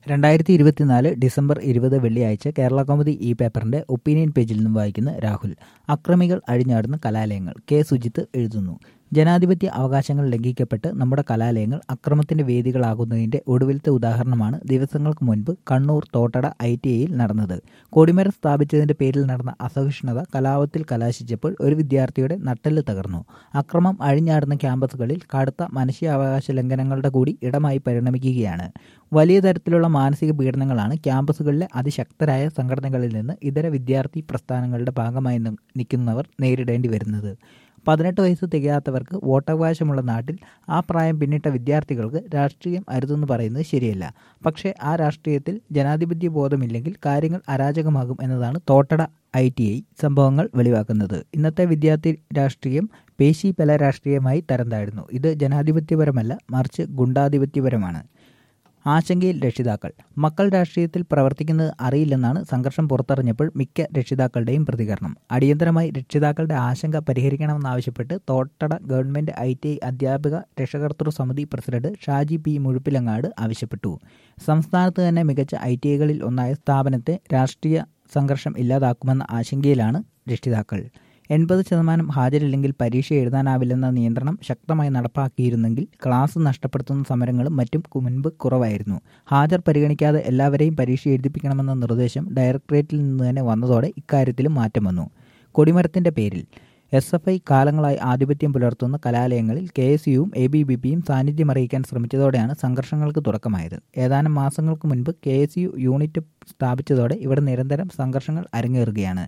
രണ്ടായിരത്തി ഇരുപത്തിനാല് ഡിസംബർ ഇരുപത് വെള്ളിയാഴ്ച കേരള കൗമുദി ഈ പേപ്പറിന്റെ ഒപ്പീനിയൻ പേജിൽ നിന്നും വായിക്കുന്ന രാഹുൽ അക്രമികൾ അഴിഞ്ഞാടുന്ന കലാലയങ്ങൾ കെ സുജിത്ത് എഴുതുന്നു ജനാധിപത്യ അവകാശങ്ങൾ ലംഘിക്കപ്പെട്ട് നമ്മുടെ കലാലയങ്ങൾ അക്രമത്തിന്റെ വേദികളാകുന്നതിന്റെ ഒടുവിലത്തെ ഉദാഹരണമാണ് ദിവസങ്ങൾക്ക് മുൻപ് കണ്ണൂർ തോട്ടട ഐ ടി ഐയിൽ നടന്നത് കൊടിമരം സ്ഥാപിച്ചതിന്റെ പേരിൽ നടന്ന അസഹിഷ്ണുത കലാപത്തിൽ കലാശിച്ചപ്പോൾ ഒരു വിദ്യാർത്ഥിയുടെ നട്ടെല്ല് തകർന്നു അക്രമം അഴിഞ്ഞാടുന്ന ക്യാമ്പസുകളിൽ കടുത്ത മനുഷ്യാവകാശ ലംഘനങ്ങളുടെ കൂടി ഇടമായി പരിണമിക്കുകയാണ് വലിയ തരത്തിലുള്ള മാനസിക പീഡനങ്ങളാണ് ക്യാമ്പസുകളിലെ അതിശക്തരായ സംഘടനകളിൽ നിന്ന് ഇതര വിദ്യാർത്ഥി പ്രസ്ഥാനങ്ങളുടെ ഭാഗമായി നിൽക്കുന്നവർ നേരിടേണ്ടി വരുന്നത് പതിനെട്ട് വയസ്സ് തികയാത്തവർക്ക് വോട്ടവകാശമുള്ള നാട്ടിൽ ആ പ്രായം പിന്നിട്ട വിദ്യാർത്ഥികൾക്ക് രാഷ്ട്രീയം അരുതെന്ന് പറയുന്നത് ശരിയല്ല പക്ഷേ ആ രാഷ്ട്രീയത്തിൽ ജനാധിപത്യ ബോധമില്ലെങ്കിൽ കാര്യങ്ങൾ അരാജകമാകും എന്നതാണ് തോട്ടട ഐ ടി ഐ സംഭവങ്ങൾ വെളിവാക്കുന്നത് ഇന്നത്തെ വിദ്യാർത്ഥി രാഷ്ട്രീയം പേശി പല രാഷ്ട്രീയമായി തരം താഴ്ന്നു ഇത് ജനാധിപത്യപരമല്ല മറിച്ച് ഗുണ്ടാധിപത്യപരമാണ് ആശങ്കയിൽ രക്ഷിതാക്കൾ മക്കൾ രാഷ്ട്രീയത്തിൽ പ്രവർത്തിക്കുന്നത് അറിയില്ലെന്നാണ് സംഘർഷം പുറത്തറിഞ്ഞപ്പോൾ മിക്ക രക്ഷിതാക്കളുടെയും പ്രതികരണം അടിയന്തരമായി രക്ഷിതാക്കളുടെ ആശങ്ക പരിഹരിക്കണമെന്നാവശ്യപ്പെട്ട് Thottada government I T I അധ്യാപക രക്ഷകർത്തൃ സമിതി പ്രസിഡന്റ് ഷാജി പി മുഴുപ്പിലങ്ങാട് ആവശ്യപ്പെട്ടു സംസ്ഥാനത്ത് തന്നെ മികച്ച ഐ ടി ഐകളിൽ ഒന്നായ സ്ഥാപനത്തെ രാഷ്ട്രീയ സംഘർഷം ഇല്ലാതാക്കുമെന്ന ആശങ്കയിലാണ് രക്ഷിതാക്കൾ എൺപത് ശതമാനം ഹാജരില്ലെങ്കിൽ പരീക്ഷ എഴുതാനാവില്ലെന്ന നിയന്ത്രണം ശക്തമായി നടപ്പാക്കിയിരുന്നെങ്കിൽ ക്ലാസ് നഷ്ടപ്പെടുത്തുന്ന സമരങ്ങളും മറ്റും മുൻപ് കുറവായിരുന്നു ഹാജർ പരിഗണിക്കാതെ എല്ലാവരെയും പരീക്ഷ എഴുതിപ്പിക്കണമെന്ന നിർദ്ദേശം ഡയറക്ടറേറ്റിൽ നിന്ന് തന്നെ വന്നതോടെ ഇക്കാര്യത്തിലും മാറ്റം വന്നു കൊടിമരത്തിന്റെ പേരിൽ എസ് എഫ് ഐ കാലങ്ങളായി ആധിപത്യം പുലർത്തുന്ന കലാലയങ്ങളിൽ കെ എസ് യുവും എ ബി ബി പിയും സാന്നിധ്യം അറിയിക്കാൻ ശ്രമിച്ചതോടെയാണ് സംഘർഷങ്ങൾക്ക് തുടക്കമായത് ഏതാനും മാസങ്ങൾക്ക് മുൻപ് കെ എസ് യു യൂണിറ്റ് സ്ഥാപിച്ചതോടെ ഇവിടെ നിരന്തരം സംഘർഷങ്ങൾ അരങ്ങേറുകയാണ്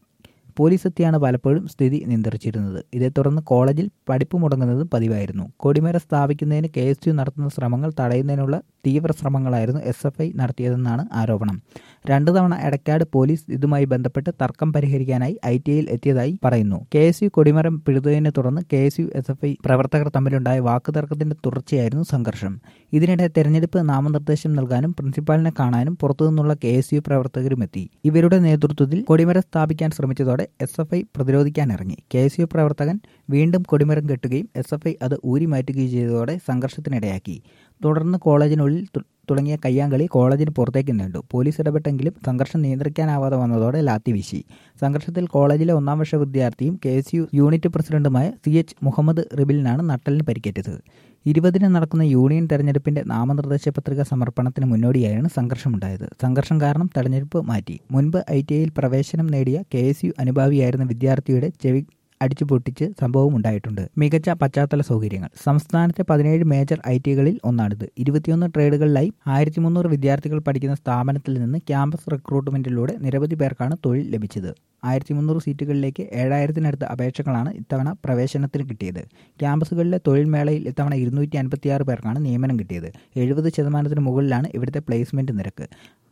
പോലീസ് എത്തിയാണ് പലപ്പോഴും സ്ഥിതി നിയന്ത്രിച്ചിരുന്നത് ഇതേ തുടർന്ന് കോളേജിൽ പഠിപ്പ് മുടങ്ങുന്നതും പതിവായിരുന്നു കൊടിമര സ്ഥാപിക്കുന്നതിന് കെ എസ് യു നടത്തുന്ന ശ്രമങ്ങൾ തടയുന്നതിനുള്ള തീവ്ര ശ്രമങ്ങളായിരുന്നു എസ് എഫ് ഐ നടത്തിയതെന്നാണ് ആരോപണം രണ്ടു തവണ എടക്കാട് പോലീസ് ഇതുമായി ബന്ധപ്പെട്ട് തർക്കം പരിഹരിക്കാനായി ഐ ടി ഐയിൽ എത്തിയതായി പറയുന്നു കെ എസ് യു കൊടിമരം പിഴുതതിനെ തുടർന്ന് K S U S F I പ്രവർത്തകർ തമ്മിലുണ്ടായ വാക്കുതർക്കത്തിന്റെ തുടർച്ചയായിരുന്നു സംഘർഷം ഇതിനിടെ തെരഞ്ഞെടുപ്പ് നാമനിർദ്ദേശം നൽകാനും പ്രിൻസിപ്പാളിനെ കാണാനും പുറത്തുനിന്നുള്ള കെ എസ് യു പ്രവർത്തകരും എത്തി ഇവരുടെ നേതൃത്വത്തിൽ കൊടിമരം സ്ഥാപിക്കാൻ ശ്രമിച്ചതോടെ എസ് എഫ് ഐ പ്രതിരോധിക്കാനിറങ്ങി കെ എസ് യു പ്രവർത്തകൻ വീണ്ടും കൊടിമരം കെട്ടുകയും എസ് എഫ് ഐ അത് ഊരി മാറ്റുകയും ചെയ്തതോടെ സംഘർഷത്തിനിടയാക്കി തുടർന്ന് കോളേജിനുള്ളിൽ തുടങ്ങിയ കയ്യാങ്കളി കോളേജിന് പുറത്തേക്ക് നീണ്ടു പോലീസ് ഇടപെട്ടെങ്കിലും സംഘർഷം നിയന്ത്രിക്കാനാവാതെ വന്നതോടെ ലാത്തി വീശി സംഘർഷത്തിൽ കോളേജിലെ ഒന്നാം വർഷ വിദ്യാർത്ഥിയും കെ എസ് യു യൂണിറ്റ് പ്രസിഡന്റുമായ സി എച്ച് മുഹമ്മദ് റിബിലിനാണ് നട്ടലിന് പരിക്കേറ്റത് ഇരുപതിന് നടക്കുന്ന യൂണിയൻ തെരഞ്ഞെടുപ്പിന്റെ നാമനിർദ്ദേശ പത്രിക സമർപ്പണത്തിന് മുന്നോടിയായാണ് സംഘർഷമുണ്ടായത് സംഘർഷം കാരണം തെരഞ്ഞെടുപ്പ് മാറ്റി മുൻപ് ഐ ടി ഐയിൽ പ്രവേശനം നേടിയ കെ എസ് യു അനുഭാവിയായിരുന്ന വിദ്യാർത്ഥിയുടെ ചെവി അടിച്ചു പൊട്ടിച്ച് സംഭവം ഉണ്ടായിട്ടുണ്ട് മികച്ച പശ്ചാത്തല സൗകര്യങ്ങൾ സംസ്ഥാനത്തെ പതിനേഴ് മേജർ ഐ ടികളിൽ ഒന്നാണിത് ഇരുപത്തിയൊന്ന് ട്രേഡുകളിലായി ആയിരത്തി മുന്നൂറ് വിദ്യാർത്ഥികൾ പഠിക്കുന്ന സ്ഥാപനത്തിൽ നിന്ന് ക്യാമ്പസ് റിക്രൂട്ട്മെന്റിലൂടെ നിരവധി പേർക്കാണ് തൊഴിൽ ലഭിച്ചത് ആയിരത്തി മുന്നൂറ് സീറ്റുകളിലേക്ക് ഏഴായിരത്തിനടുത്ത് അപേക്ഷകളാണ് ഇത്തവണ പ്രവേശനത്തിന് കിട്ടിയത് ക്യാമ്പസുകളിലെ തൊഴിൽ മേളയിൽ ഇത്തവണ ഇരുന്നൂറ്റി അൻപത്തിയാറ് പേർക്കാണ് നിയമനം കിട്ടിയത് എഴുപത് ശതമാനത്തിന് മുകളിലാണ് ഇവിടുത്തെ പ്ലേസ്മെന്റ് നിരക്ക്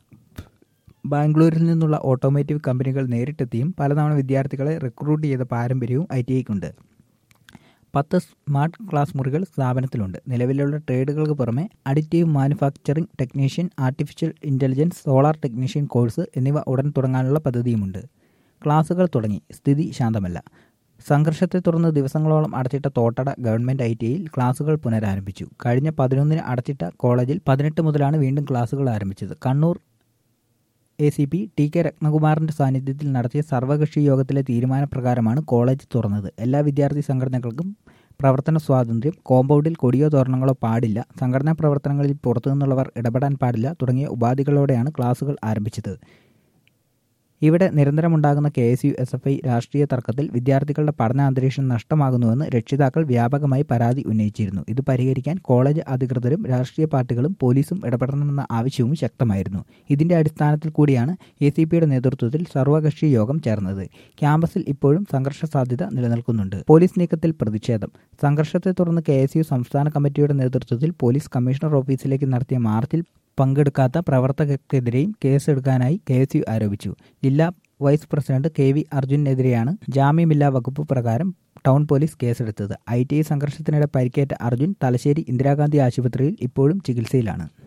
ബാംഗ്ലൂരിൽ നിന്നുള്ള ഓട്ടോമോട്ടീവ് കമ്പനികൾ നേരിട്ടെത്തിയും പലതവണ വിദ്യാർത്ഥികളെ റിക്രൂട്ട് ചെയ്ത പാരമ്പര്യവും ഐ ടി ഐക്കുണ്ട് പത്ത് സ്മാർട്ട് ക്ലാസ് മുറികൾ സ്ഥാപനത്തിലുണ്ട് നിലവിലുള്ള ട്രേഡുകൾക്ക് പുറമെ additive manufacturing technician artificial intelligence solar technician course എന്നിവ ഉടൻ തുടങ്ങാനുള്ള പദ്ധതിയുമുണ്ട് ക്ലാസുകൾ തുടങ്ങി സ്ഥിതി ശാന്തമല്ല സംഘർഷത്തെ തുടർന്ന് ദിവസങ്ങളോളം അടച്ചിട്ട തോട്ടട ഗവൺമെന്റ് ഐ ടി ഐയിൽ ക്ലാസുകൾ പുനരാരംഭിച്ചു കഴിഞ്ഞ പതിനൊന്നിന് അടച്ചിട്ട കോളേജിൽ പതിനെട്ട് മുതലാണ് വീണ്ടും ക്ലാസുകൾ ആരംഭിച്ചത് Kannur A C P T K രത്നകുമാറിന്റെ സാന്നിധ്യത്തിൽ നടത്തിയ സർവകക്ഷി യോഗത്തിലെ തീരുമാനപ്രകാരമാണ് കോളേജ് തുറന്നത് എല്ലാ വിദ്യാർത്ഥി സംഘടനകൾക്കും പ്രവർത്തന സ്വാതന്ത്ര്യം കോമ്പൗണ്ടിൽ കൊടിയോ തോരണങ്ങളോ പാടില്ല സംഘടനാ പ്രവർത്തനങ്ങളിൽ പുറത്തുനിന്നുള്ളവർ ഇടപെടാൻ പാടില്ല തുടങ്ങിയ ഉപാധികളോടെയാണ് ക്ലാസുകൾ ആരംഭിച്ചത് ഇവിടെ നിരന്തരമുണ്ടാകുന്ന K S U S F I രാഷ്ട്രീയ തർക്കത്തിൽ വിദ്യാർത്ഥികളുടെ പഠനാന്തരീക്ഷം നഷ്ടമാകുന്നുവെന്ന് രക്ഷിതാക്കൾ വ്യാപകമായി പരാതി ഉന്നയിച്ചിരുന്നു ഇത് പരിഹരിക്കാൻ കോളേജ് അധികൃതരും രാഷ്ട്രീയ പാർട്ടികളും പോലീസും ഇടപെടണമെന്ന ആവശ്യവും ശക്തമായിരുന്നു ഇതിന്റെ അടിസ്ഥാനത്തിൽ കൂടിയാണ് എ സി പിയുടെ നേതൃത്വത്തിൽ സർവകക്ഷി യോഗം ചേർന്നത് ക്യാമ്പസിൽ ഇപ്പോഴും സംഘർഷ സാധ്യത നിലനിൽക്കുന്നുണ്ട് പോലീസ് നീക്കത്തിൽ പ്രതിഷേധം സംഘർഷത്തെ തുടർന്ന് കെ എസ് യു സംസ്ഥാന കമ്മിറ്റിയുടെ നേതൃത്വത്തിൽ പോലീസ് കമ്മീഷണർ ഓഫീസിലേക്ക് നടത്തിയ മാർച്ചിൽ പങ്കെടുക്കാത്ത പ്രവർത്തകർക്കെതിരെയും കേസെടുക്കാനായി കെ എസ് യു ആരോപിച്ചു ജില്ലാ വൈസ് പ്രസിഡന്റ് കെ വി അർജുനെതിരെയാണ് ജാമ്യമില്ലാ വകുപ്പ് പ്രകാരം ടൗൺ പോലീസ് കേസെടുത്തത് ഐ ടി ഐ സംഘർഷത്തിനിടെ പരിക്കേറ്റ അർജുൻ തലശ്ശേരി ഇന്ദിരാഗാന്ധി ആശുപത്രിയിൽ ഇപ്പോഴും ചികിത്സയിലാണ്